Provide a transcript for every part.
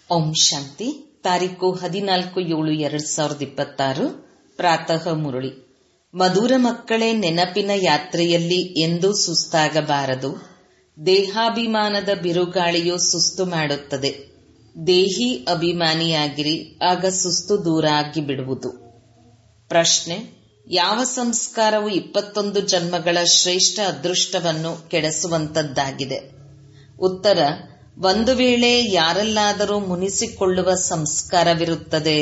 ಓಂ ಶಾಂತಿ ತಾರೀಕು ಹದಿನಾಲ್ಕು ಏಳು ಎರಡ್ ಸಾವಿರದ ಇಪ್ಪತ್ತಾರು ಪ್ರಾತಃ ಮುರಳಿ ಮಧುರ ಮಕ್ಕಳೇ ನೆನಪಿನ ಯಾತ್ರೆಯಲ್ಲಿ ಎಂದೂ ಸುಸ್ತಾಗಬಾರದು ದೇಹಾಭಿಮಾನದ ಬಿರುಗಾಳಿಯು ಸುಸ್ತು ಮಾಡುತ್ತದೆ ದೇಹಿ ಅಭಿಮಾನಿಯಾಗಿರಿ ಆಗ ಸುಸ್ತು ದೂರ ಆಗಿ ಬಿಡುವುದು ಪ್ರಶ್ನೆ ಯಾವ ಸಂಸ್ಕಾರವು ಇಪ್ಪತ್ತೊಂದು ಜನ್ಮಗಳ ಶ್ರೇಷ್ಠ ಅದೃಷ್ಟವನ್ನು ಕೆಡಿಸುವಂತದ್ದಾಗಿದೆ ಉತ್ತರ ಒಂದು ವೇಳೆ ಯಾರಲ್ಲಾದರೂ ಮುನಿಸಿಕೊಳ್ಳುವ ಸಂಸ್ಕಾರವಿರುತ್ತದೆ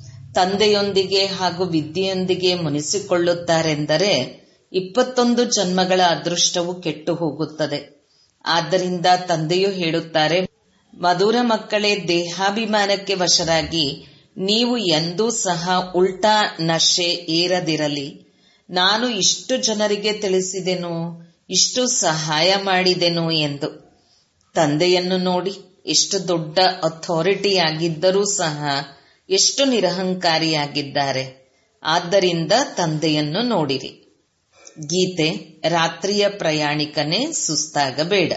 ತಂದೆಯೊಂದಿಗೆ ಹಾಗೂ ವಿದ್ಯೆಯೊಂದಿಗೆ ಮುನಿಸಿಕೊಳ್ಳುತ್ತಾರೆಂದರೆ ಇಪ್ಪತ್ತೊಂದು ಜನ್ಮಗಳ ಅದೃಷ್ಟವು ಕೆಟ್ಟು ಹೋಗುತ್ತದೆ ಆದ್ದರಿಂದ ತಂದೆಯು ಹೇಳುತ್ತಾರೆ ಮಧುರ ಮಕ್ಕಳೇ ದೇಹಾಭಿಮಾನಕ್ಕೆ ವಶರಾಗಿ ನೀವು ಎಂದೂ ಸಹ ಉಲ್ಟಾ ನಶೆ ಏರದಿರಲಿ ನಾನು ಇಷ್ಟು ಜನರಿಗೆ ತಿಳಿಸಿದೆನು ಇಷ್ಟು ಸಹಾಯ ಮಾಡಿದೆನು ಎಂದು ತಂದೆಯನ್ನು ನೋಡಿ ಎಷ್ಟು ದೊಡ್ಡ ಅಥಾರಿಟಿಯಾಗಿದ್ದರೂ ಸಹ ಎಷ್ಟು ನಿರಹಂಕಾರಿಯಾಗಿದ್ದಾರೆ ಆದ್ದರಿಂದ ತಂದೆಯನ್ನು ನೋಡಿರಿ ಗೀತೆ ರಾತ್ರಿಯ ಪ್ರಯಾಣಿಕನೇ ಸುಸ್ತಾಗಬೇಡ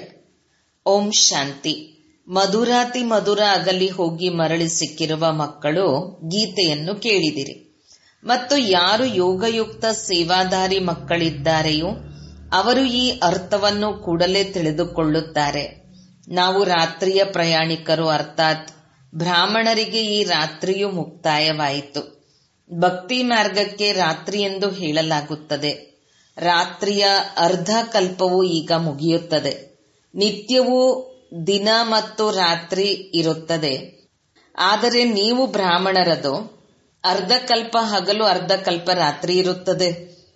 ಓಂ ಶಾಂತಿ ಮಧುರಾತಿ ಮಧುರ ಅಗಲಿ ಹೋಗಿ ಮರಳಿ ಸಿಕ್ಕಿರುವ ಮಕ್ಕಳು ಗೀತೆಯನ್ನು ಕೇಳಿದಿರಿ ಮತ್ತು ಯಾರು ಯೋಗಯುಕ್ತ ಸೇವಾದಾರಿ ಮಕ್ಕಳಿದ್ದಾರೆಯೋ ಅವರು ಈ ಅರ್ಥವನ್ನು ಕೂಡಲೇ ತಿಳಿದುಕೊಳ್ಳುತ್ತಾರೆ ನಾವು ರಾತ್ರಿಯ ಪ್ರಯಾಣಿಕರು ಅರ್ಥಾತ್ ಬ್ರಾಹ್ಮಣರಿಗೆ ಈ ರಾತ್ರಿಯು ಮುಕ್ತಾಯವಾಯಿತು ಭಕ್ತಿ ಮಾರ್ಗಕ್ಕೆ ರಾತ್ರಿ ಎಂದು ಹೇಳಲಾಗುತ್ತದೆ ರಾತ್ರಿಯ ಅರ್ಧ ಕಲ್ಪವು ಈಗ ಮುಗಿಯುತ್ತದೆ ನಿತ್ಯವೂ ದಿನ ಮತ್ತು ರಾತ್ರಿ ಇರುತ್ತದೆ ಆದರೆ ನೀವು ಬ್ರಾಹ್ಮಣರದು ಅರ್ಧ ಕಲ್ಪ ಹಗಲು ಅರ್ಧ ಕಲ್ಪ ರಾತ್ರಿ ಇರುತ್ತದೆ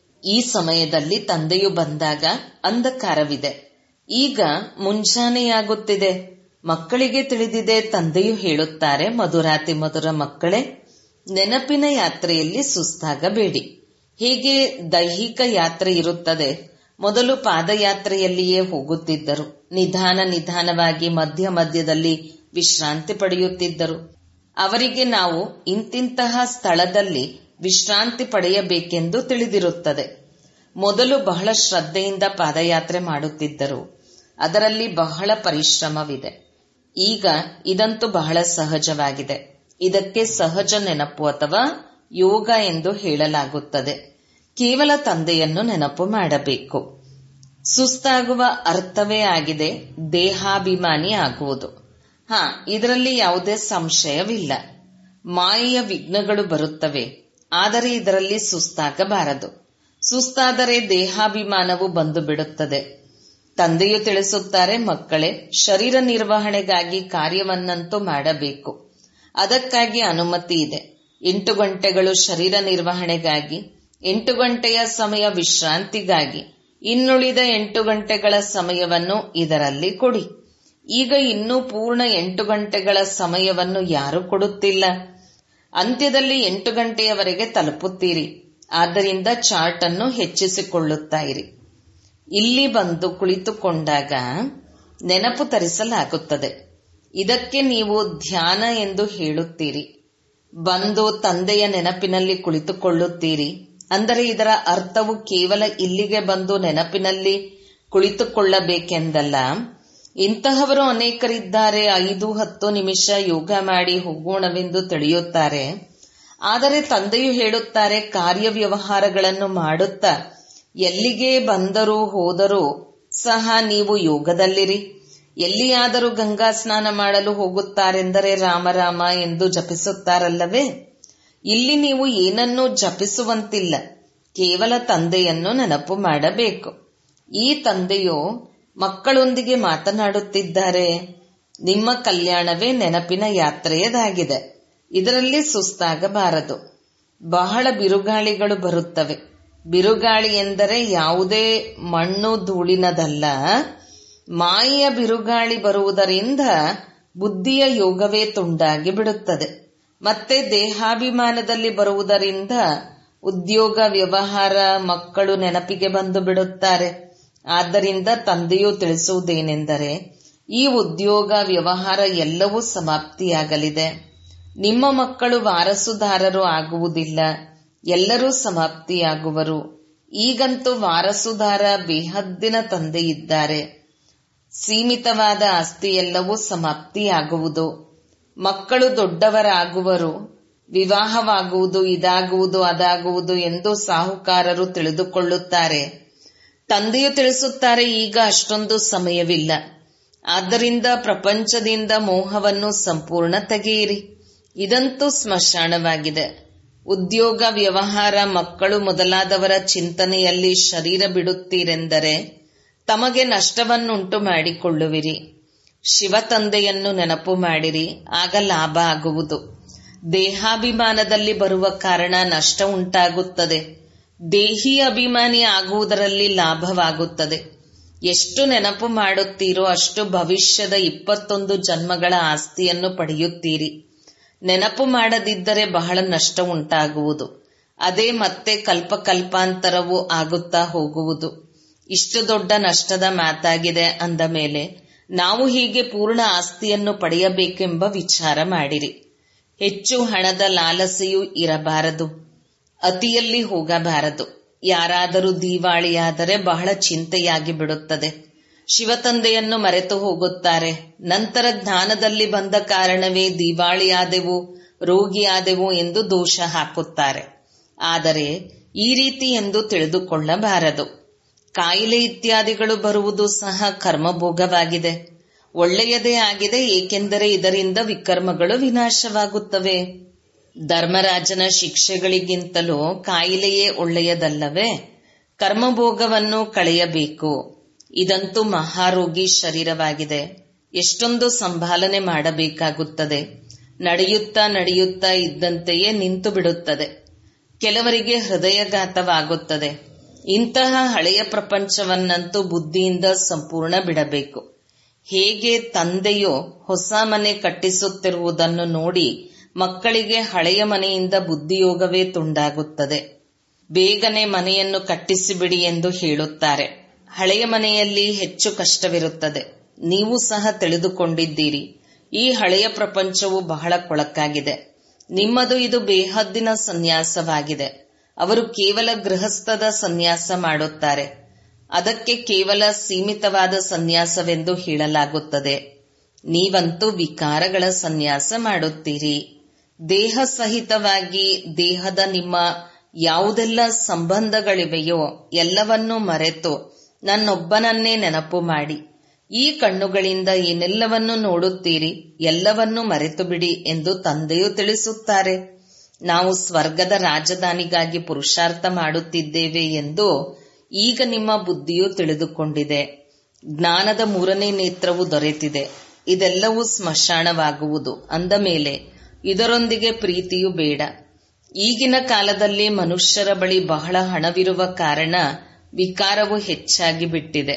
ಈ ಸಮಯದಲ್ಲಿ ತಂದೆಯು ಬಂದಾಗ ಅಂಧಕಾರವಿದೆ ಈಗ ಮುಂಜಾನೆಯಾಗುತ್ತಿದೆ ಮಕ್ಕಳಿಗೆ ತಿಳಿದಿದೆ ತಂದೆಯು ಹೇಳುತ್ತಾರೆ ಮಧುರಾತಿ ಮಧುರ ಮಕ್ಕಳೇ ನೆನಪಿನ ಯಾತ್ರೆಯಲ್ಲಿ ಸುಸ್ತಾಗಬೇಡಿ ಹೇಗೆ ದೈಹಿಕ ಯಾತ್ರೆ ಇರುತ್ತದೆ ಮೊದಲು ಪಾದಯಾತ್ರೆಯಲ್ಲಿಯೇ ಹೋಗುತ್ತಿದ್ದರು ನಿಧಾನ ನಿಧಾನವಾಗಿ ಮಧ್ಯ ಮಧ್ಯದಲ್ಲಿ ವಿಶ್ರಾಂತಿ ಪಡೆಯುತ್ತಿದ್ದರು ಅವರಿಗೆ ನಾವು ಇಂತಿಂತಹ ಸ್ಥಳದಲ್ಲಿ ವಿಶ್ರಾಂತಿ ಪಡೆಯಬೇಕೆಂದು ತಿಳಿದಿರುತ್ತದೆ ಮೊದಲು ಬಹಳ ಶ್ರದ್ಧೆಯಿಂದ ಪಾದಯಾತ್ರೆ ಮಾಡುತ್ತಿದ್ದರು ಅದರಲ್ಲಿ ಬಹಳ ಪರಿಶ್ರಮವಿದೆ ಈಗ ಇದಂತೂ ಬಹಳ ಸಹಜವಾಗಿದೆ ಇದಕ್ಕೆ ಸಹಜ ನೆನಪು ಅಥವಾ ಯೋಗ ಎಂದು ಹೇಳಲಾಗುತ್ತದೆ ಕೇವಲ ತಂದೆಯನ್ನು ನೆನಪು ಮಾಡಬೇಕು ಸುಸ್ತಾಗುವ ಅರ್ಥವೇ ಆಗಿದೆ ದೇಹಾಭಿಮಾನಿ ಆಗುವುದು ಹಾ ಇದರಲ್ಲಿ ಯಾವುದೇ ಸಂಶಯವಿಲ್ಲ ಮಾಯೆಯ ವಿಘ್ನಗಳು ಬರುತ್ತವೆ ಆದರೆ ಇದರಲ್ಲಿ ಸುಸ್ತಾಗಬಾರದು ಸುಸ್ತಾದರೆ ದೇಹಾಭಿಮಾನವು ಬಂದು ಬಿಡುತ್ತದೆ ತಂದೆಯು ತಿಳಿಸುತ್ತಾರೆ ಮಕ್ಕಳೇ ಶರೀರ ನಿರ್ವಹಣೆಗಾಗಿ ಕಾರ್ಯವನ್ನಂತೂ ಮಾಡಬೇಕು ಅದಕ್ಕಾಗಿ ಅನುಮತಿ ಇದೆ ಎಂಟು ಗಂಟೆಗಳು ಶರೀರ ನಿರ್ವಹಣೆಗಾಗಿ ಎಂಟು ಗಂಟೆಯ ಸಮಯ ವಿಶ್ರಾಂತಿಗಾಗಿ ಇನ್ನುಳಿದ ಎಂಟು ಗಂಟೆಗಳ ಸಮಯವನ್ನು ಇದರಲ್ಲಿ ಕೊಡಿ ಈಗ ಇನ್ನೂ ಪೂರ್ಣ ಎಂಟು ಗಂಟೆಗಳ ಸಮಯವನ್ನು ಯಾರು ಕೊಡುತ್ತಿಲ್ಲ ಅಂತ್ಯದಲ್ಲಿ ಎಂಟು ಗಂಟೆಯವರೆಗೆ ತಲುಪುತ್ತೀರಿ ಆದ್ದರಿಂದ ಚಾರ್ಟ್ ಅನ್ನು ಹೆಚ್ಚಿಸಿಕೊಳ್ಳುತ್ತಾ ಇರಿ ಇಲ್ಲಿ ಬಂದು ಕುಳಿತುಕೊಂಡಾಗ ನೆನಪು ತರಿಸಲಾಗುತ್ತದೆ ಇದಕ್ಕೆ ನೀವು ಧ್ಯಾನ ಎಂದು ಹೇಳುತ್ತೀರಿ ಬಂದು ತಂದೆಯ ನೆನಪಿನಲ್ಲಿ ಕುಳಿತುಕೊಳ್ಳುತ್ತೀರಿ ಅಂದರೆ ಇದರ ಅರ್ಥವು ಕೇವಲ ಇಲ್ಲಿಗೆ ಬಂದು ನೆನಪಿನಲ್ಲಿ ಕುಳಿತುಕೊಳ್ಳಬೇಕೆಂದಲ್ಲ ಇಂತಹವರು ಅನೇಕರಿದ್ದಾರೆ ಐದು ಹತ್ತು ನಿಮಿಷ ಯೋಗ ಮಾಡಿ ಹೋಗೋಣವೆಂದು ತಿಳಿಯುತ್ತಾರೆ ಆದರೆ ತಂದೆಯು ಹೇಳುತ್ತಾರೆ ಕಾರ್ಯವ್ಯವಹಾರಗಳನ್ನು ಮಾಡುತ್ತಾ ಎಲ್ಲಿಗೆ ಬಂದರೂ ಹೋದರೂ ಸಹ ನೀವು ಯೋಗದಲ್ಲಿರಿ ಎಲ್ಲಿಯಾದರೂ ಗಂಗಾ ಸ್ನಾನ ಮಾಡಲು ಹೋಗುತ್ತಾರೆಂದರೆ ರಾಮರಾಮ ಎಂದು ಜಪಿಸುತ್ತಾರಲ್ಲವೇ ಇಲ್ಲಿ ನೀವು ಏನನ್ನೂ ಜಪಿಸುವಂತಿಲ್ಲ ಕೇವಲ ತಂದೆಯನ್ನು ನೆನಪು ಮಾಡಬೇಕು ಈ ತಂದೆಯು ಮಕ್ಕಳೊಂದಿಗೆ ಮಾತನಾಡುತ್ತಿದ್ದಾರೆ ನಿಮ್ಮ ಕಲ್ಯಾಣವೇ ನೆನಪಿನ ಯಾತ್ರೆಯದಾಗಿದೆ ಇದರಲ್ಲಿ ಸುಸ್ತಾಗಬಾರದು ಬಹಳ ಬಿರುಗಾಳಿಗಳು ಬರುತ್ತವೆ ಬಿರುಗಾಳಿ ಎಂದರೆ ಯಾವುದೇ ಮಣ್ಣು ಧೂಳಿನದಲ್ಲ ಮಾಯೆಯ ಬಿರುಗಾಳಿ ಬರುವುದರಿಂದ ಬುದ್ಧಿಯ ಯೋಗವೇ ತುಂಡಾಗಿ ಬಿಡುತ್ತದೆ ಮತ್ತೆ ದೇಹಾಭಿಮಾನದಲ್ಲಿ ಬರುವುದರಿಂದ ಉದ್ಯೋಗ ವ್ಯವಹಾರ ಮಕ್ಕಳು ನೆನಪಿಗೆ ಬಂದು ಬಿಡುತ್ತಾರೆ ಆದ್ದರಿಂದ ತಂದೆಯು ತಿಳಿಸುವುದೇನೆಂದರೆ ಈ ಉದ್ಯೋಗ ವ್ಯವಹಾರ ಎಲ್ಲವೂ ಸಮಾಪ್ತಿಯಾಗಲಿದೆ ನಿಮ್ಮ ಮಕ್ಕಳು ವಾರಸುದಾರರು ಆಗುವುದಿಲ್ಲ ಎಲ್ಲರೂ ಸಮಾಪ್ತಿಯಾಗುವರು ಈಗಂತೂ ವಾರಸುದಾರ ಬೇಹದ್ದಿನ ತಂದೆ ಇದ್ದಾರೆ ಸೀಮಿತವಾದ ಆಸ್ತಿ ಎಲ್ಲವೂ ಸಮಾಪ್ತಿಯಾಗುವುದು ಮಕ್ಕಳು ದೊಡ್ಡವರಾಗುವರು ವಿವಾಹವಾಗುವುದು ಇದಾಗುವುದು ಅದಾಗುವುದು ಎಂದು ಸಾಹುಕಾರರು ತಿಳಿದುಕೊಳ್ಳುತ್ತಾರೆ ತಂದೆಯು ತಿಳಿಸುತ್ತಾರೆ ಈಗ ಅಷ್ಟೊಂದು ಸಮಯವಿಲ್ಲ ಆದ್ದರಿಂದ ಪ್ರಪಂಚದಿಂದ ಮೋಹವನ್ನು ಸಂಪೂರ್ಣ ತೆಗೆಯಿರಿ ಇದಂತೂ ಸ್ಮಶಾನವಾಗಿದೆ ಉದ್ಯೋಗ ವ್ಯವಹಾರ ಮಕ್ಕಳು ಮೊದಲಾದವರ ಚಿಂತನೆಯಲ್ಲಿ ಶರೀರ ಬಿಡುತ್ತೀರೆಂದರೆ ತಮಗೆ ನಷ್ಟವನ್ನುಂಟು ಮಾಡಿಕೊಳ್ಳುವಿರಿ ಶಿವ ತಂದೆಯನ್ನು ನೆನಪು ಮಾಡಿರಿ ಆಗ ಲಾಭ ಆಗುವುದು ದೇಹಾಭಿಮಾನದಲ್ಲಿ ಬರುವ ಕಾರಣ ನಷ್ಟ ಉಂಟಾಗುತ್ತದೆ ದೇಹಿ ಅಭಿಮಾನಿ ಆಗುವುದರಲ್ಲಿ ಲಾಭವಾಗುತ್ತದೆ ಎಷ್ಟು ನೆನಪು ಮಾಡುತ್ತೀರೋ ಅಷ್ಟು ಭವಿಷ್ಯದ ಇಪ್ಪತ್ತೊಂದು ಜನ್ಮಗಳ ಆಸ್ತಿಯನ್ನು ಪಡೆಯುತ್ತೀರಿ ನೆನಪು ಮಾಡದಿದ್ದರೆ ಬಹಳ ನಷ್ಟ ಉಂಟಾಗುವುದು ಅದೇ ಮತ್ತೆ ಕಲ್ಪಕಲ್ಪಾಂತರವೂ ಆಗುತ್ತಾ ಹೋಗುವುದು ಇಷ್ಟು ದೊಡ್ಡ ನಷ್ಟದ ಮಾತಾಗಿದೆ ಅಂದ ಮೇಲೆ ನಾವು ಹೀಗೆ ಪೂರ್ಣ ಆಸ್ತಿಯನ್ನು ಪಡೆಯಬೇಕೆಂಬ ವಿಚಾರ ಮಾಡಿರಿ ಹೆಚ್ಚು ಹಣದ ಲಾಲಸೆಯೂ ಇರಬಾರದು ಅತಿಯಲ್ಲಿ ಹೋಗಬಾರದು ಯಾರಾದರೂ ದಿವಾಳಿಯಾದರೆ ಬಹಳ ಚಿಂತೆಯಾಗಿ ಬಿಡುತ್ತದೆ ಶಿವತಂದೆಯನ್ನು ಮರೆತು ಹೋಗುತ್ತಾರೆ ನಂತರ ಜ್ಞಾನದಲ್ಲಿ ಬಂದ ಕಾರಣವೇ ದಿವಾಳಿಯಾದೆವು ರೋಗಿಯಾದೆವು ಎಂದು ದೋಷ ಹಾಕುತ್ತಾರೆ ಆದರೆ ಈ ರೀತಿ ಎಂದು ತಿಳಿದುಕೊಳ್ಳಬಾರದು ಕಾಯಿಲೆ ಇತ್ಯಾದಿಗಳು ಬರುವುದು ಸಹ ಕರ್ಮಭೋಗವಾಗಿದೆ ಒಳ್ಳೆಯದೇ ಆಗಿದೆ ಏಕೆಂದರೆ ಇದರಿಂದ ವಿಕರ್ಮಗಳು ವಿನಾಶವಾಗುತ್ತವೆ ಧರ್ಮರಾಜನ ಶಿಕ್ಷೆಗಳಿಗಿಂತಲೂ ಕಾಯಿಲೆಯೇ ಒಳ್ಳೆಯದಲ್ಲವೇ ಕರ್ಮಭೋಗವನ್ನು ಕಳೆಯಬೇಕು ಇದಂತೂ ಮಹಾರೋಗಿ ಶರೀರವಾಗಿದೆ ಎಷ್ಟೊಂದು ಸಂಭಾಲನೆ ಮಾಡಬೇಕಾಗುತ್ತದೆ ನಡೆಯುತ್ತಾ ನಡೆಯುತ್ತಾ ಇದ್ದಂತೆಯೇ ನಿಂತು ಬಿಡುತ್ತದೆ ಕೆಲವರಿಗೆ ಹೃದಯಘಾತವಾಗುತ್ತದೆ ಇಂತಹ ಹಳೆಯ ಪ್ರಪಂಚವನ್ನಂತೂ ಬುದ್ಧಿಯಿಂದ ಸಂಪೂರ್ಣ ಬಿಡಬೇಕು ಹೇಗೆ ತಂದೆಯು ಹೊಸ ಮನೆ ಕಟ್ಟಿಸುತ್ತಿರುವುದನ್ನು ನೋಡಿ ಮಕ್ಕಳಿಗೆ ಹಳೆಯ ಮನೆಯಿಂದ ಬುದ್ಧಿಯೋಗವೇ ತುಂಡಾಗುತ್ತದೆ ಬೇಗನೆ ಮನೆಯನ್ನು ಕಟ್ಟಿಸಿಬಿಡಿ ಎಂದು ಹೇಳುತ್ತಾರೆ ಹಳೆಯ ಮನೆಯಲ್ಲಿ ಹೆಚ್ಚು ಕಷ್ಟವಿರುತ್ತದೆ ನೀವು ಸಹ ತಿಳಿದುಕೊಂಡಿದ್ದೀರಿ ಈ ಹಳೆಯ ಪ್ರಪಂಚವು ಬಹಳ ಕೊಳಕಾಗಿದೆ ನಿಮ್ಮದು ಇದು ಬೇಹದ್ದಿನ ಸನ್ಯಾಸವಾಗಿದೆ ಅವರು ಕೇವಲ ಗೃಹಸ್ಥದ ಸನ್ಯಾಸ ಮಾಡುತ್ತಾರೆ ಅದಕ್ಕೆ ಕೇವಲ ಸೀಮಿತವಾದ ಸನ್ಯಾಸವೆಂದು ಹೇಳಲಾಗುತ್ತದೆ ನೀವಂತೂ ವಿಕಾರಗಳ ಸನ್ಯಾಸ ಮಾಡುತ್ತೀರಿ ದೇಹ ಸಹಿತವಾಗಿ ದೇಹದ ನಿಮ್ಮ ಯಾವುದೆಲ್ಲ ಸಂಬಂಧಗಳಿವೆಯೋ ಎಲ್ಲವನ್ನೂ ಮರೆತು ನನ್ನೊಬ್ಬನನ್ನೇ ನೆನಪು ಮಾಡಿ ಈ ಕಣ್ಣುಗಳಿಂದ ಏನೆಲ್ಲವನ್ನು ನೋಡುತ್ತೀರಿ ಎಲ್ಲವನ್ನೂ ಮರೆತು ಬಿಡಿ ಎಂದು ತಂದೆಯು ತಿಳಿಸುತ್ತಾರೆ ನಾವು ಸ್ವರ್ಗದ ರಾಜಧಾನಿಗಾಗಿ ಪುರುಷಾರ್ಥ ಮಾಡುತ್ತಿದ್ದೇವೆ ಎಂದು ಈಗ ನಿಮ್ಮ ಬುದ್ಧಿಯು ತಿಳಿದುಕೊಂಡಿದೆ ಜ್ಞಾನದ ಮೂರನೇ ನೇತ್ರವು ದೊರೆತಿದೆ ಇದೆಲ್ಲವೂ ಸ್ಮಶಾನವಾಗುವುದು ಅಂದ ಮೇಲೆ ಇದರೊಂದಿಗೆ ಪ್ರೀತಿಯು ಬೇಡ ಈಗಿನ ಕಾಲದಲ್ಲಿ ಮನುಷ್ಯರ ಬಳಿ ಬಹಳ ಹಣವಿರುವ ಕಾರಣ ವಿಕಾರವು ಹೆಚ್ಚಾಗಿ ಬಿಟ್ಟಿದೆ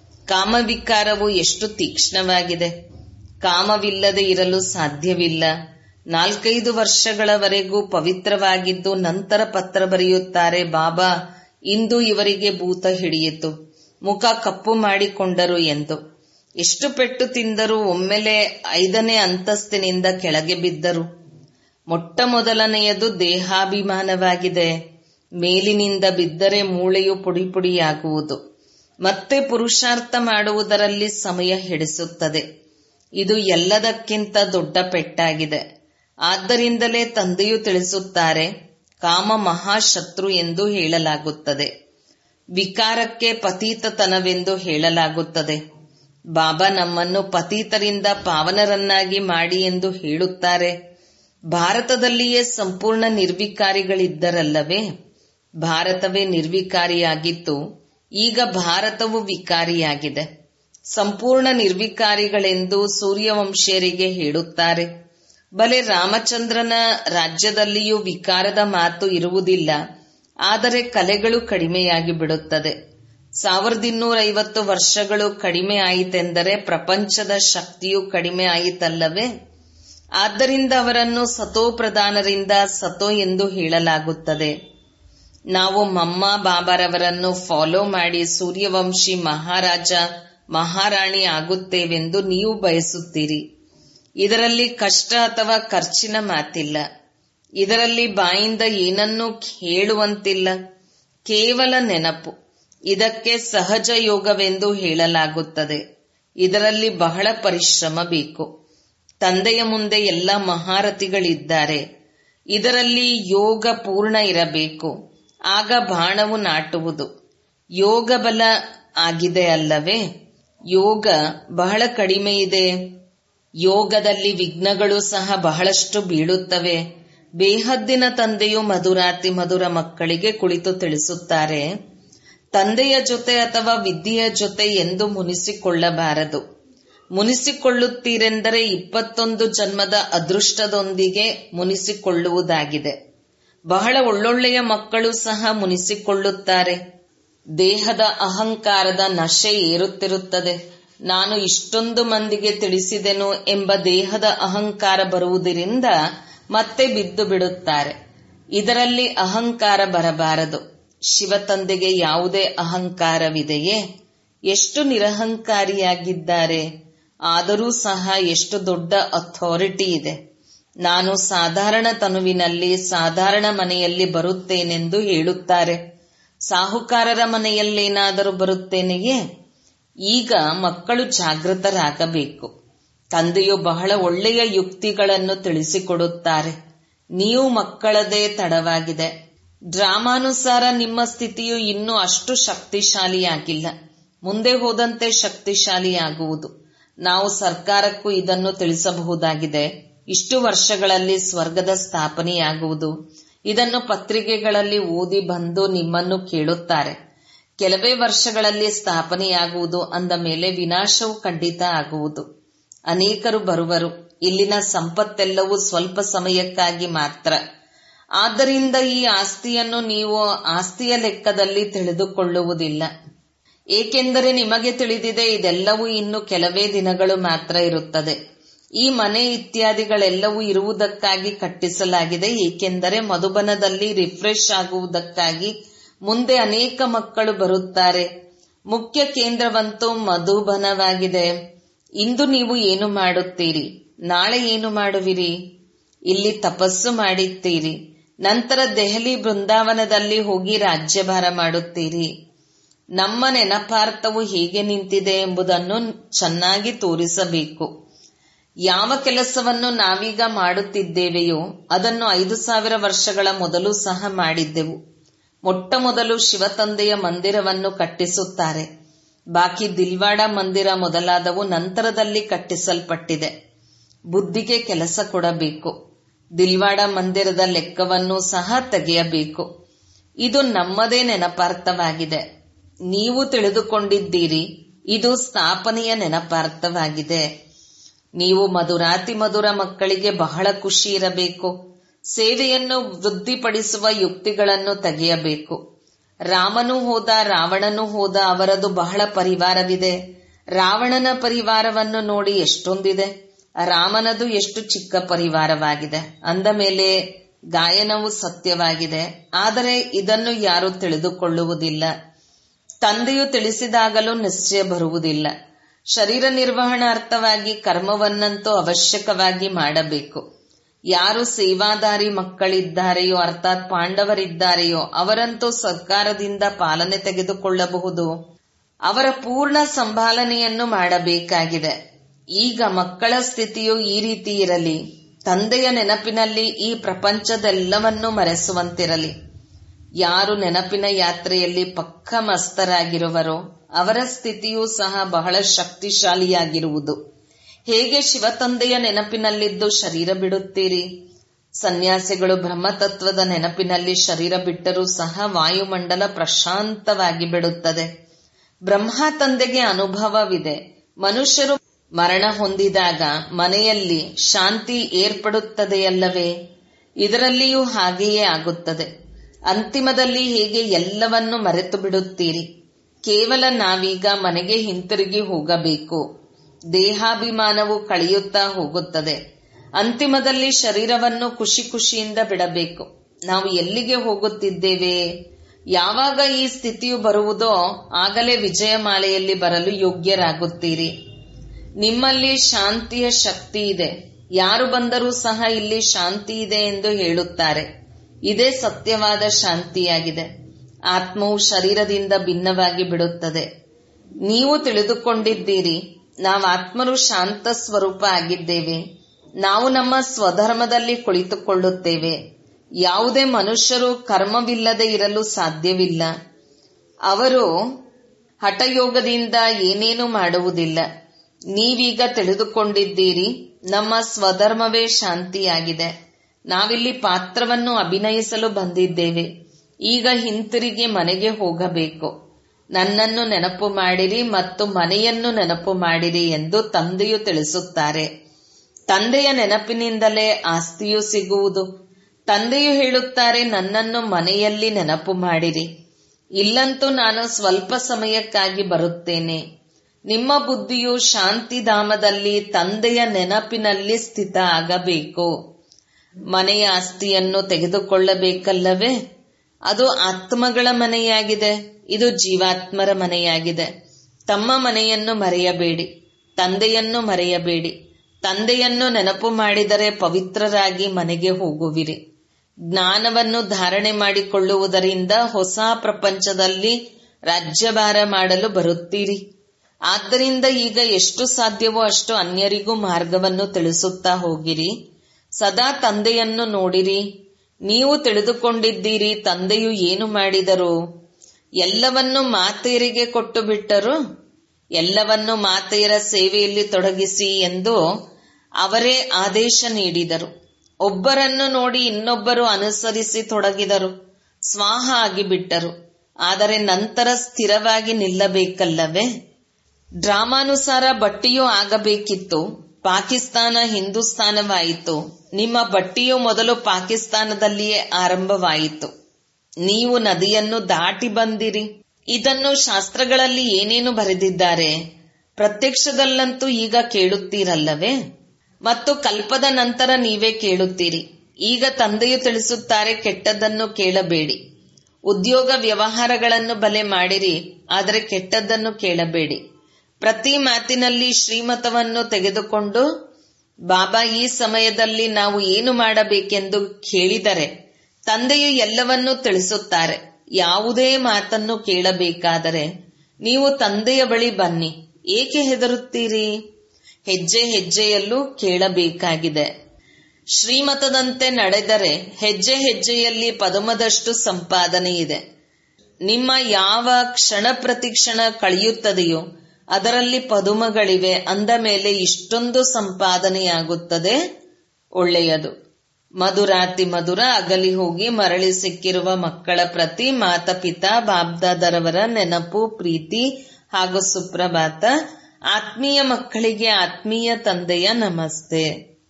ಕಾಮವಿಕಾರವು ಎಷ್ಟು ತೀಕ್ಷ್ಣವಾಗಿದೆ ಕಾಮವಿಲ್ಲದೆ ಇರಲು ಸಾಧ್ಯವಿಲ್ಲ ನಾಲ್ಕೈದು ವರ್ಷಗಳವರೆಗೂ ಪವಿತ್ರವಾಗಿದ್ದು ನಂತರ ಪತ್ರ ಬರೆಯುತ್ತಾರೆ ಬಾಬಾ ಇಂದು ಇವರಿಗೆ ಭೂತ ಹಿಡಿಯಿತು ಮುಖ ಕಪ್ಪು ಮಾಡಿಕೊಂಡರು ಎಂದು ಎಷ್ಟು ಪೆಟ್ಟು ತಿಂದರೂ ಒಮ್ಮೆಲೆ ಐದನೇ ಅಂತಸ್ತಿನಿಂದ ಕೆಳಗೆ ಬಿದ್ದರು ಮೊಟ್ಟ ಮೊದಲನೆಯದು ದೇಹಾಭಿಮಾನವಾಗಿದೆ ಮೇಲಿನಿಂದ ಬಿದ್ದರೆ ಮೂಳೆಯು ಪುಡಿ ಪುಡಿಯಾಗುವುದು ಮತ್ತೆ ಪುರುಷಾರ್ಥ ಮಾಡುವುದರಲ್ಲಿ ಸಮಯ ಹಿಡಿಸುತ್ತದೆ ಇದು ಎಲ್ಲದಕ್ಕಿಂತ ದೊಡ್ಡ ಪೆಟ್ಟಾಗಿದೆ ಆದ್ದರಿಂದಲೇ ತಂದೆಯು ತಿಳಿಸುತ್ತಾರೆ ಕಾಮ ಮಹಾಶತ್ರು ಎಂದು ಹೇಳಲಾಗುತ್ತದೆ ವಿಕಾರಕ್ಕೆ ಪತೀತತನವೆಂದು ಹೇಳಲಾಗುತ್ತದೆ ಬಾಬಾ ನಮ್ಮನ್ನು ಪತೀತರಿಂದ ಪಾವನರನ್ನಾಗಿ ಮಾಡಿ ಎಂದು ಹೇಳುತ್ತಾರೆ ಭಾರತದಲ್ಲಿಯೇ ಸಂಪೂರ್ಣ ನಿರ್ವಿಕಾರಿಗಳಿದ್ದರಲ್ಲವೇ ಭಾರತವೇ ನಿರ್ವಿಕಾರಿಯಾಗಿತ್ತು ಈಗ ಭಾರತವು ವಿಕಾರಿಯಾಗಿದೆ ಸಂಪೂರ್ಣ ನಿರ್ವಿಕಾರಿಗಳೆಂದು ಸೂರ್ಯವಂಶಿಯರಿಗೆ ಹೇಳುತ್ತಾರೆ ಬಲೆ ರಾಮಚಂದ್ರನ ರಾಜ್ಯದಲ್ಲಿಯೂ ವಿಕಾರದ ಮಾತು ಇರುವುದಿಲ್ಲ ಆದರೆ ಕಲೆಗಳು ಕಡಿಮೆಯಾಗಿ ಬಿಡುತ್ತದೆ ಸಾವಿರದ ಇನ್ನೂರ ಐವತ್ತು ವರ್ಷಗಳು ಕಡಿಮೆ ಆಯಿತೆಂದರೆ ಪ್ರಪಂಚದ ಶಕ್ತಿಯು ಕಡಿಮೆ ಆಯಿತಲ್ಲವೇ ಆದ್ದರಿಂದ ಅವರನ್ನು ಸತೋ ಪ್ರಧಾನರಿಂದ ಸತೋ ಎಂದು ಹೇಳಲಾಗುತ್ತದೆ ನಾವು ಮಮ್ಮ ಬಾಬಾರವರನ್ನು ಫಾಲೋ ಮಾಡಿ ಸೂರ್ಯವಂಶಿ ಮಹಾರಾಜ ಮಹಾರಾಣಿ ಆಗುತ್ತೇವೆಂದು ನೀವು ಬಯಸುತ್ತೀರಿ ಇದರಲ್ಲಿ ಕಷ್ಟ ಅಥವಾ ಖರ್ಚಿನ ಮಾತಿಲ್ಲ ಇದರಲ್ಲಿ ಬಾಯಿಂದ ಏನನ್ನೂ ಹೇಳುವಂತಿಲ್ಲ ಕೇವಲ ನೆನಪು ಇದಕ್ಕೆ ಸಹಜ ಯೋಗವೆಂದು ಹೇಳಲಾಗುತ್ತದೆ ಇದರಲ್ಲಿ ಬಹಳ ಪರಿಶ್ರಮ ಬೇಕು ತಂದೆಯ ಮುಂದೆ ಎಲ್ಲ ಮಹಾರಥಿಗಳಿದ್ದಾರೆ ಇದರಲ್ಲಿ ಯೋಗ ಪೂರ್ಣ ಇರಬೇಕು ಆಗ ಬಾಣವು ನಾಟುವುದು ಯೋಗ ಬಲ ಆಗಿದೆ ಅಲ್ಲವೇ ಯೋಗ ಬಹಳ ಕಡಿಮೆ ಇದೆ ಯೋಗದಲ್ಲಿ ವಿಘ್ನಗಳು ಸಹ ಬಹಳಷ್ಟು ಬೀಳುತ್ತವೆ ಬೇಹದ್ದಿನ ತಂದೆಯು ಮಧುರಾತಿ ಮಧುರ ಮಕ್ಕಳಿಗೆ ಕುಳಿತು ತಿಳಿಸುತ್ತಾರೆ ತಂದೆಯ ಜೊತೆ ಅಥವಾ ವಿದ್ಯೆಯ ಜೊತೆ ಎಂದು ಮುನಿಸಿಕೊಳ್ಳಬಾರದು ಮುನಿಸಿಕೊಳ್ಳುತ್ತೀರೆಂದರೆ ಇಪ್ಪತ್ತೊಂದು ಜನ್ಮದ ಅದೃಷ್ಟದೊಂದಿಗೆ ಮುನಿಸಿಕೊಳ್ಳುವುದಾಗಿದೆ ಬಹಳ ಒಳ್ಳೊಳ್ಳೆಯ ಮಕ್ಕಳು ಸಹ ಮುನಿಸಿಕೊಳ್ಳುತ್ತಾರೆ ದೇಹದ ಅಹಂಕಾರದ ನಶೆ ಏರುತ್ತಿರುತ್ತದೆ ನಾನು ಇಷ್ಟೊಂದು ಮಂದಿಗೆ ತಿಳಿಸಿದೆನು ಎಂಬ ದೇಹದ ಅಹಂಕಾರ ಬರುವುದರಿಂದ ಮತ್ತೆ ಬಿದ್ದು ಬಿಡುತ್ತಾರೆ ಇದರಲ್ಲಿ ಅಹಂಕಾರ ಬರಬಾರದು ಶಿವತಂದೆಗೆ ಯಾವುದೇ ಅಹಂಕಾರವಿದೆಯೇ ಎಷ್ಟು ನಿರಹಂಕಾರಿಯಾಗಿದ್ದಾರೆ ಆದರೂ ಸಹ ಎಷ್ಟು ದೊಡ್ಡ ಅಥಾರಿಟಿ ಇದೆ ನಾನು ಸಾಧಾರಣ ತನುವಿನಲ್ಲಿ ಸಾಧಾರಣ ಮನೆಯಲ್ಲಿ ಬರುತ್ತೇನೆಂದು ಹೇಳುತ್ತಾರೆ ಸಾಹುಕಾರರ ಮನೆಯಲ್ಲೇನಾದರೂ ಬರುತ್ತೇನೆಯೇ ಈಗ ಮಕ್ಕಳು ಜಾಗೃತರಾಗಬೇಕು ತಂದೆಯು ಬಹಳ ಒಳ್ಳೆಯ ಯುಕ್ತಿಗಳನ್ನು ತಿಳಿಸಿಕೊಡುತ್ತಾರೆ ನೀವು ಮಕ್ಕಳದೇ ತಡವಾಗಿದೆ ಡ್ರಾಮಾನುಸಾರ ನಿಮ್ಮ ಸ್ಥಿತಿಯು ಇನ್ನೂ ಅಷ್ಟು ಶಕ್ತಿಶಾಲಿಯಾಗಿಲ್ಲ ಮುಂದೆ ಹೋದಂತೆ ಶಕ್ತಿಶಾಲಿಯಾಗುವುದು ನಾವು ಸರ್ಕಾರಕ್ಕೂ ಇದನ್ನು ತಿಳಿಸಬಹುದಾಗಿದೆ ಇಷ್ಟು ವರ್ಷಗಳಲ್ಲಿ ಸ್ವರ್ಗದ ಸ್ಥಾಪನೆಯಾಗುವುದು ಇದನ್ನು ಪತ್ರಿಕೆಗಳಲ್ಲಿ ಓದಿ ಬಂದು ನಿಮ್ಮನ್ನು ಕೇಳುತ್ತಾರೆ ಕೆಲವೇ ವರ್ಷಗಳಲ್ಲಿ ಸ್ಥಾಪನೆಯಾಗುವುದು ಅಂದ ಮೇಲೆ ವಿನಾಶವು ಖಂಡಿತ ಆಗುವುದು ಅನೇಕರು ಬರುವರು ಇಲ್ಲಿನ ಸಂಪತ್ತೆಲ್ಲವೂ ಸ್ವಲ್ಪ ಸಮಯಕ್ಕಾಗಿ ಮಾತ್ರ ಆದ್ದರಿಂದ ಈ ಆಸ್ತಿಯನ್ನು ನೀವು ಆಸ್ತಿಯ ಲೆಕ್ಕದಲ್ಲಿ ತಿಳಿದುಕೊಳ್ಳುವುದಿಲ್ಲ ಏಕೆಂದರೆ ನಿಮಗೆ ತಿಳಿದಿದೆ ಇದೆಲ್ಲವೂ ಇನ್ನು ಕೆಲವೇ ದಿನಗಳು ಮಾತ್ರ ಇರುತ್ತದೆ ಈ ಮನೆ ಇತ್ಯಾದಿಗಳೆಲ್ಲವೂ ಇರುವುದಕ್ಕಾಗಿ ಕಟ್ಟಿಸಲಾಗಿದೆ ಏಕೆಂದರೆ ಮಧುಬನದಲ್ಲಿ ರಿಫ್ರೆಶ್ ಆಗುವುದಕ್ಕಾಗಿ ಮುಂದೆ ಅನೇಕ ಮಕ್ಕಳು ಬರುತ್ತಾರೆ ಮುಖ್ಯ ಕೇಂದ್ರವಂತೂ ಮಧುಬನವಾಗಿದೆ ಇಂದು ನೀವು ಏನು ಮಾಡುತ್ತೀರಿ ನಾಳೆ ಏನು ಮಾಡುವಿರಿ ಇಲ್ಲಿ ತಪಸ್ಸು ಮಾಡಿದ್ದೀರಿ ನಂತರ ದೆಹಲಿ ಬೃಂದಾವನದಲ್ಲಿ ಹೋಗಿ ರಾಜ್ಯಭಾರ ಮಾಡುತ್ತೀರಿ ನಮ್ಮ ನೆನಪಾರ್ಥವು ಹೇಗೆ ನಿಂತಿದೆ ಎಂಬುದನ್ನು ಚೆನ್ನಾಗಿ ತೋರಿಸಬೇಕು ಯಾವ ಕೆಲಸವನ್ನು ನಾವೀಗ ಮಾಡುತ್ತಿದ್ದೇವೆಯೋ ಅದನ್ನು ಐದು ಸಾವಿರ ವರ್ಷಗಳ ಮೊದಲು ಸಹ ಮಾಡಿದ್ದೆವು ಮೊಟ್ಟ ಮೊದಲು ಶಿವತಂದೆಯ ಮಂದಿರವನ್ನು ಕಟ್ಟಿಸುತ್ತಾರೆ ಬಾಕಿ ದಿಲ್ವಾಡ ಮಂದಿರ ಮೊದಲಾದವು ನಂತರದಲ್ಲಿ ಕಟ್ಟಿಸಲ್ಪಟ್ಟಿದೆ ಬುದ್ಧಿಗೆ ಕೆಲಸ ಕೊಡಬೇಕು ದಿಲ್ವಾಡ ಮಂದಿರದ ಲೆಕ್ಕವನ್ನು ಸಹ ತೆಗೆಯಬೇಕು ಇದು ನಮ್ಮದೇ ನೆನಪಾರ್ಥವಾಗಿದೆ ನೀವು ತಿಳಿದುಕೊಂಡಿದ್ದೀರಿ ಇದು ಸ್ಥಾಪನೆಯ ನೆನಪಾರ್ಥವಾಗಿದೆ ನೀವು ಮಧುರಾತಿ ಮಧುರ ಮಕ್ಕಳಿಗೆ ಬಹಳ ಖುಷಿ ಇರಬೇಕು ಸೇವೆಯನ್ನು ವೃದ್ಧಿಪಡಿಸುವ ಯುಕ್ತಿಗಳನ್ನು ತೆಗೆಯಬೇಕು ರಾಮನು ಹೋದ ರಾವಣನು ಹೋದ ಅವರದು ಬಹಳ ಪರಿವಾರವಿದೆ ರಾವಣನ ಪರಿವಾರವನ್ನು ನೋಡಿ ಎಷ್ಟೊಂದಿದೆ ರಾಮನದು ಎಷ್ಟು ಚಿಕ್ಕ ಪರಿವಾರವಾಗಿದೆ ಅಂದ ಮೇಲೆ ಗಾಯನವು ಸತ್ಯವಾಗಿದೆ ಆದರೆ ಇದನ್ನು ಯಾರು ತಿಳಿದುಕೊಳ್ಳುವುದಿಲ್ಲ ತಂದೆಯು ತಿಳಿಸಿದಾಗಲೂ ನಿಶ್ಚಯ ಬರುವುದಿಲ್ಲ ಶರೀರ ನಿರ್ವಹಣಾರ್ಥವಾಗಿ ಕರ್ಮವನ್ನಂತೂ ಅವಶ್ಯಕವಾಗಿ ಮಾಡಬೇಕು ಯಾರು ಸೇವಾದಾರಿ ಮಕ್ಕಳಿದ್ದಾರೆಯೋ ಅರ್ಥಾತ್ ಪಾಂಡವರಿದ್ದಾರೆಯೋ ಅವರಂತೂ ಸರ್ಕಾರದಿಂದ ಪಾಲನೆ ತೆಗೆದುಕೊಳ್ಳಬಹುದು ಅವರ ಪೂರ್ಣ ಸಂಭಾಲನೆಯನ್ನು ಮಾಡಬೇಕಾಗಿದೆ ಈಗ ಮಕ್ಕಳ ಸ್ಥಿತಿಯು ಈ ರೀತಿ ಇರಲಿ ತಂದೆಯ ನೆನಪಿನಲ್ಲಿ ಈ ಪ್ರಪಂಚದೆಲ್ಲವನ್ನೂ ಮರೆಸುವಂತಿರಲಿ ಯಾರು ನೆನಪಿನ ಯಾತ್ರೆಯಲ್ಲಿ ಪಕ್ಕ ಮಸ್ತರಾಗಿರುವರೋ ಅವರ ಸ್ಥಿತಿಯೂ ಸಹ ಬಹಳ ಶಕ್ತಿಶಾಲಿಯಾಗಿರುವುದು ಹೇಗೆ ಶಿವತಂದೆಯ ನೆನಪಿನಲ್ಲಿದ್ದು ಶರೀರ ಬಿಡುತ್ತೀರಿ ಸನ್ಯಾಸಿಗಳು ಬ್ರಹ್ಮತತ್ವದ ನೆನಪಿನಲ್ಲಿ ಶರೀರ ಬಿಟ್ಟರೂ ಸಹ ವಾಯುಮಂಡಲ ಪ್ರಶಾಂತವಾಗಿ ಬಿಡುತ್ತದೆ ಬ್ರಹ್ಮ ತಂದೆಗೆ ಅನುಭವವಿದೆ ಮನುಷ್ಯರು ಮರಣ ಹೊಂದಿದಾಗ ಮನೆಯಲ್ಲಿ ಶಾಂತಿ ಏರ್ಪಡುತ್ತದೆಯಲ್ಲವೇ ಇದರಲ್ಲಿಯೂ ಹಾಗೆಯೇ ಆಗುತ್ತದೆ ಅಂತಿಮದಲ್ಲಿ ಹೇಗೆ ಎಲ್ಲವನ್ನು ಮರೆತು ಬಿಡುತ್ತೀರಿ ಕೇವಲ ನಾವೀಗ ಮನೆಗೆ ಹಿಂತಿರುಗಿ ಹೋಗಬೇಕು ದೇಹಾಭಿಮಾನವು ಕಳೆಯುತ್ತಾ ಹೋಗುತ್ತದೆ ಅಂತಿಮದಲ್ಲಿ ಶರೀರವನ್ನು ಖುಷಿ ಖುಷಿಯಿಂದ ಬಿಡಬೇಕು ನಾವು ಎಲ್ಲಿಗೆ ಹೋಗುತ್ತಿದ್ದೇವೆ ಯಾವಾಗ ಈ ಸ್ಥಿತಿಯು ಬರುವುದೋ ಆಗಲೇ ವಿಜಯಮಾಲೆಯಲ್ಲಿ ಬರಲು ಯೋಗ್ಯರಾಗುತ್ತೀರಿ ನಿಮ್ಮಲ್ಲಿ ಶಾಂತಿಯ ಶಕ್ತಿ ಇದೆ ಯಾರು ಬಂದರೂ ಸಹ ಇಲ್ಲಿ ಶಾಂತಿ ಇದೆ ಎಂದು ಹೇಳುತ್ತಾರೆ ಇದೇ ಸತ್ಯವಾದ ಶಾಂತಿಯಾಗಿದೆ ಆತ್ಮವು ಶರೀರದಿಂದ ಭಿನ್ನವಾಗಿ ಬಿಡುತ್ತದೆ ನೀವು ತಿಳಿದುಕೊಂಡಿದ್ದೀರಿ ನಾವು ಆತ್ಮರು ಶಾಂತ ಸ್ವರೂಪ ಆಗಿದ್ದೇವೆ ನಾವು ನಮ್ಮ ಸ್ವಧರ್ಮದಲ್ಲಿ ಕುಳಿತುಕೊಳ್ಳುತ್ತೇವೆ ಯಾವುದೇ ಮನುಷ್ಯರು ಕರ್ಮವಿಲ್ಲದೆ ಇರಲು ಸಾಧ್ಯವಿಲ್ಲ ಅವರು ಹಠಯೋಗದಿಂದ ಏನೇನು ಮಾಡುವುದಿಲ್ಲ ನೀವೀಗ ತಿಳಿದುಕೊಂಡಿದ್ದೀರಿ ನಮ್ಮ ಸ್ವಧರ್ಮವೇ ಶಾಂತಿಯಾಗಿದೆ ನಾವಿಲ್ಲಿ ಪಾತ್ರವನ್ನು ಅಭಿನಯಿಸಲು ಬಂದಿದ್ದೇವೆ ಈಗ ಹಿಂತಿರುಗಿ ಮನೆಗೆ ಹೋಗಬೇಕು ನನ್ನನ್ನು ನೆನಪು ಮಾಡಿರಿ ಮತ್ತು ಮನೆಯನ್ನು ನೆನಪು ಮಾಡಿರಿ ಎಂದು ತಂದೆಯು ತಿಳಿಸುತ್ತಾರೆ ತಂದೆಯ ನೆನಪಿನಿಂದಲೇ ಆಸ್ತಿಯು ಸಿಗುವುದು ತಂದೆಯು ಹೇಳುತ್ತಾರೆ ನನ್ನನ್ನು ಮನೆಯಲ್ಲಿ ನೆನಪು ಮಾಡಿರಿ ಇಲ್ಲಂತೂ ನಾನು ಸ್ವಲ್ಪ ಸಮಯಕ್ಕಾಗಿ ಬರುತ್ತೇನೆ ನಿಮ್ಮ ಬುದ್ಧಿಯು ಶಾಂತಿಧಾಮದಲ್ಲಿ ತಂದೆಯ ನೆನಪಿನಲ್ಲಿ ಸ್ಥಿತ ಆಗಬೇಕು ಮನೆಯ ಆಸ್ತಿಯನ್ನು ತೆಗೆದುಕೊಳ್ಳಬೇಕಲ್ಲವೇ ಅದು ಆತ್ಮಗಳ ಮನೆಯಾಗಿದೆ ಇದು ಜೀವಾತ್ಮರ ಮನೆಯಾಗಿದೆ ತಮ್ಮ ಮನೆಯನ್ನು ಮರೆಯಬೇಡಿ ತಂದೆಯನ್ನು ಮರೆಯಬೇಡಿ ತಂದೆಯನ್ನು ನೆನಪು ಮಾಡಿದರೆ ಪವಿತ್ರರಾಗಿ ಮನೆಗೆ ಹೋಗುವಿರಿ ಜ್ಞಾನವನ್ನು ಧಾರಣೆ ಮಾಡಿಕೊಳ್ಳುವುದರಿಂದ ಹೊಸ ಪ್ರಪಂಚದಲ್ಲಿ ರಾಜ್ಯಭಾರ ಮಾಡಲು ಬರುತ್ತೀರಿ ಆದ್ದರಿಂದ ಈಗ ಎಷ್ಟು ಸಾಧ್ಯವೋ ಅಷ್ಟು ಅನ್ಯರಿಗೂ ಮಾರ್ಗವನ್ನು ತಿಳಿಸುತ್ತಾ ಹೋಗಿರಿ ಸದಾ ತಂದೆಯನ್ನು ನೋಡಿರಿ ನೀವು ತಿಳಿದುಕೊಂಡಿದ್ದೀರಿ ತಂದೆಯು ಏನು ಮಾಡಿದರು ಎಲ್ಲವನ್ನು ಮಾತೆಯರಿಗೆ ಕೊಟ್ಟು ಬಿಟ್ಟರು ಎಲ್ಲವನ್ನು ಮಾತೆಯರ ಸೇವೆಯಲ್ಲಿ ತೊಡಗಿಸಿ ಎಂದು ಅವರೇ ಆದೇಶ ನೀಡಿದರು ಒಬ್ಬರನ್ನು ನೋಡಿ ಇನ್ನೊಬ್ಬರು ಅನುಸರಿಸಿ ತೊಡಗಿದರು ಸ್ವಾಹ ಆಗಿಬಿಟ್ಟರು ಆದರೆ ನಂತರ ಸ್ಥಿರವಾಗಿ ನಿಲ್ಲಬೇಕಲ್ಲವೇ ಡ್ರಾಮಾನುಸಾರ ಬಟ್ಟಿಯೂ ಆಗಬೇಕಿತ್ತು ಪಾಕಿಸ್ತಾನ ಹಿಂದೂಸ್ತಾನವಾಯಿತು ನಿಮ್ಮ ಬಟ್ಟಿಯು ಮೊದಲು ಪಾಕಿಸ್ತಾನದಲ್ಲಿಯೇ ಆರಂಭವಾಯಿತು ನೀವು ನದಿಯನ್ನು ದಾಟಿ ಬಂದಿರಿ ಇದನ್ನು ಶಾಸ್ತ್ರಗಳಲ್ಲಿ ಏನೇನು ಬರೆದಿದ್ದಾರೆ ಪ್ರತ್ಯಕ್ಷದಲ್ಲಂತೂ ಈಗ ಕೇಳುತ್ತೀರಲ್ಲವೇ ಮತ್ತು ಕಲ್ಪದ ನಂತರ ನೀವೇ ಕೇಳುತ್ತೀರಿ ಈಗ ತಂದೆಯು ತಿಳಿಸುತ್ತಾರೆ ಕೆಟ್ಟದ್ದನ್ನು ಕೇಳಬೇಡಿ ಉದ್ಯೋಗ ವ್ಯವಹಾರಗಳನ್ನು ಬಲೆ ಮಾಡಿರಿ ಆದರೆ ಕೆಟ್ಟದ್ದನ್ನು ಕೇಳಬೇಡಿ ಪ್ರತಿ ಮಾತಿನಲ್ಲಿ ಶ್ರೀಮತವನ್ನು ತೆಗೆದುಕೊಂಡು ಬಾಬಾ ಈ ಸಮಯದಲ್ಲಿ ನಾವು ಏನು ಮಾಡಬೇಕೆಂದು ಕೇಳಿದರೆ ತಂದೆಯು ಎಲ್ಲವನ್ನೂ ತಿಳಿಸುತ್ತಾರೆ ಯಾವುದೇ ಮಾತನ್ನು ಕೇಳಬೇಕಾದರೆ ನೀವು ತಂದೆಯ ಬಳಿ ಬನ್ನಿ ಏಕೆ ಹೆದರುತ್ತೀರಿ ಹೆಜ್ಜೆ ಹೆಜ್ಜೆಯಲ್ಲೂ ಕೇಳಬೇಕಾಗಿದೆ ಶ್ರೀಮತದಂತೆ ನಡೆದರೆ ಹೆಜ್ಜೆ ಹೆಜ್ಜೆಯಲ್ಲಿ ಪದುಮದಷ್ಟು ಸಂಪಾದನೆ ಇದೆ ನಿಮ್ಮ ಯಾವ ಕ್ಷಣ ಪ್ರತಿಕ್ಷಣ ಕಳೆಯುತ್ತದೆಯೋ ಅದರಲ್ಲಿ ಪದುಮಗಳಿವೆ ಅಂದ ಮೇಲೆ ಇಷ್ಟೊಂದು ಸಂಪಾದನೆಯಾಗುತ್ತದೆ ಒಳ್ಳೆಯದು ಮಧುರಾತಿ ಮಧುರ ಅಗಲಿ ಹೋಗಿ ಮರಳಿ ಸಿಕ್ಕಿರುವ ಮಕ್ಕಳ ಪ್ರತಿ ಮಾತಪಿತಾ ಬಾಬ್ದಾದರವರ ನೆನಪು ಪ್ರೀತಿ ಹಾಗೂ ಸುಪ್ರಭಾತ ಆತ್ಮೀಯ ಮಕ್ಕಳಿಗೆ ಆತ್ಮೀಯ ತಂದೆಯ ನಮಸ್ತೆ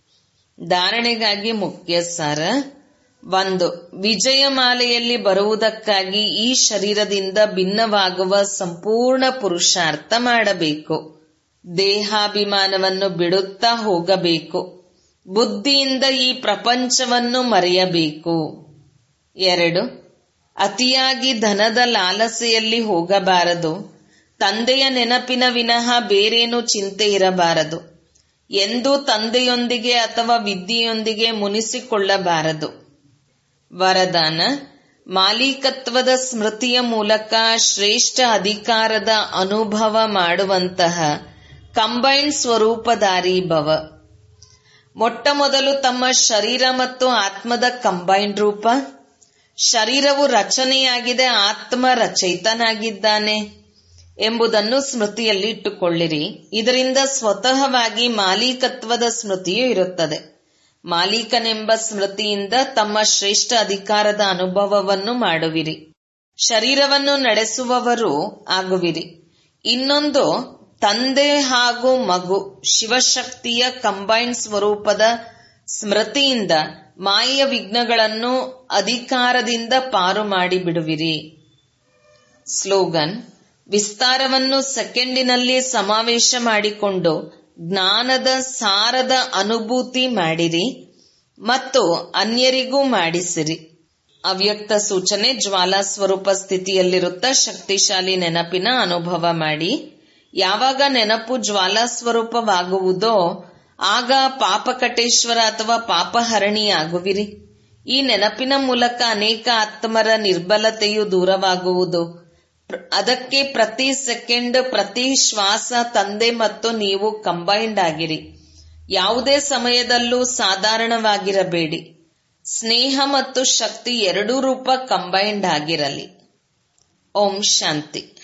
ಧಾರಣೆಗಾಗಿ ಮುಖ್ಯ ಸಾರ ಒಂದು ವಿಜಯಮಾಲೆಯಲ್ಲಿ ಬರುವುದಕ್ಕಾಗಿ ಈ ಶರೀರದಿಂದ ಭಿನ್ನವಾಗುವ ಸಂಪೂರ್ಣ ಪುರುಷಾರ್ಥ ಮಾಡಬೇಕು ದೇಹಾಭಿಮಾನವನ್ನು ಬಿಡುತ್ತಾ ಹೋಗಬೇಕು ಬುದ್ಧಿಯಿಂದ ಈ ಪ್ರಪಂಚವನ್ನು ಮರೆಯಬೇಕು ಎರಡು ಅತಿಯಾಗಿ ಧನದ ಲಾಲಸೆಯಲ್ಲಿ ಹೋಗಬಾರದು ತಂದೆಯ ನೆನಪಿನ ವಿನಃ ಬೇರೇನೂ ಚಿಂತೆ ಇರಬಾರದು ಎಂದೂ ತಂದೆಯೊಂದಿಗೆ ಅಥವಾ ವಿದ್ಯೆಯೊಂದಿಗೆ ಮುನಿಸಿಕೊಳ್ಳಬಾರದು ವರದಾನ ಮಾಲೀಕತ್ವದ ಸ್ಮೃತಿಯ ಮೂಲಕ ಶ್ರೇಷ್ಠ ಅಧಿಕಾರದ ಅನುಭವ ಮಾಡುವಂತಹ ಕಂಬೈನ್ಡ್ ಸ್ವರೂಪಧಾರಿ ಭವ ಮೊಟ್ಟ ಮೊದಲು ತಮ್ಮ ಶರೀರ ಮತ್ತು ಆತ್ಮದ ಕಂಬೈನ್ಡ್ ರೂಪ ಶರೀರವು ರಚನೆಯಾಗಿದೆ ಆತ್ಮ ರಚಯಿತನಾಗಿದ್ದಾನೆ ಎಂಬುದನ್ನು ಸ್ಮೃತಿಯಲ್ಲಿ ಇಟ್ಟುಕೊಳ್ಳಿರಿ ಇದರಿಂದ ಸ್ವತಃವಾಗಿ ಮಾಲೀಕತ್ವದ ಸ್ಮೃತಿಯು ಇರುತ್ತದೆ ಮಾಲೀಕನೆಂಬ ಸ್ಮೃತಿಯಿಂದ ತಮ್ಮ ಶ್ರೇಷ್ಠ ಅಧಿಕಾರದ ಅನುಭವವನ್ನು ಮಾಡುವಿರಿ ಶರೀರವನ್ನು ನಡೆಸುವವರು ಆಗುವಿರಿ ಇನ್ನೊಂದು ತಂದೆ ಹಾಗೂ ಮಗು ಶಿವಶಕ್ತಿಯ ಕಂಬೈನ್ಡ್ ಸ್ವರೂಪದ ಸ್ಮೃತಿಯಿಂದ ಮಾಯೆಯ ವಿಘ್ನಗಳನ್ನು ಅಧಿಕಾರದಿಂದ ಪಾರು ಮಾಡಿಬಿಡುವಿರಿ ಸ್ಲೋಗನ್ ವಿಸ್ತಾರವನ್ನು ಸೆಕೆಂಡಿನಲ್ಲಿ ಸಮಾವೇಶ ಮಾಡಿಕೊಂಡು ಜ್ಞಾನದ ಸಾರದ ಅನುಭೂತಿ ಮಾಡಿರಿ ಮತ್ತು ಅನ್ಯರಿಗೂ ಮಾಡಿಸಿರಿ ಅವ್ಯಕ್ತ ಸೂಚನೆ ಜ್ವಾಲಾ ಸ್ವರೂಪ ಸ್ಥಿತಿಯಲ್ಲಿರುತ್ತ ಶಕ್ತಿಶಾಲಿ ನೆನಪಿನ ಅನುಭವ ಮಾಡಿ ಯಾವಾಗ ನೆನಪು ಜ್ವಾಲಾ ಸ್ವರೂಪವಾಗುವುದೋ ಆಗ ಪಾಪಕಟೇಶ್ವರ ಅಥವಾ ಪಾಪಹರಣಿಯಾಗುವಿರಿ ಈ ನೆನಪಿನ ಮೂಲಕ ಅನೇಕ ಆತ್ಮರ ನಿರ್ಬಲತೆಯು ದೂರವಾಗುವುದು ಅದಕ್ಕೆ ಪ್ರತಿ ಸೆಕೆಂಡ್ ಪ್ರತಿ ಶ್ವಾಸ ತಂದೆ ಮತ್ತು ನೀವು ಕಂಬೈಂಡ್ ಆಗಿರಿ ಯಾವುದೇ ಸಮಯದಲ್ಲೂ ಸಾಧಾರಣವಾಗಿರಬೇಡಿ ಸ್ನೇಹ ಮತ್ತು ಶಕ್ತಿ ಎರಡೂ ರೂಪ ಕಂಬೈಂಡ್ ಆಗಿರಲಿ ಓಂ ಶಾಂತಿ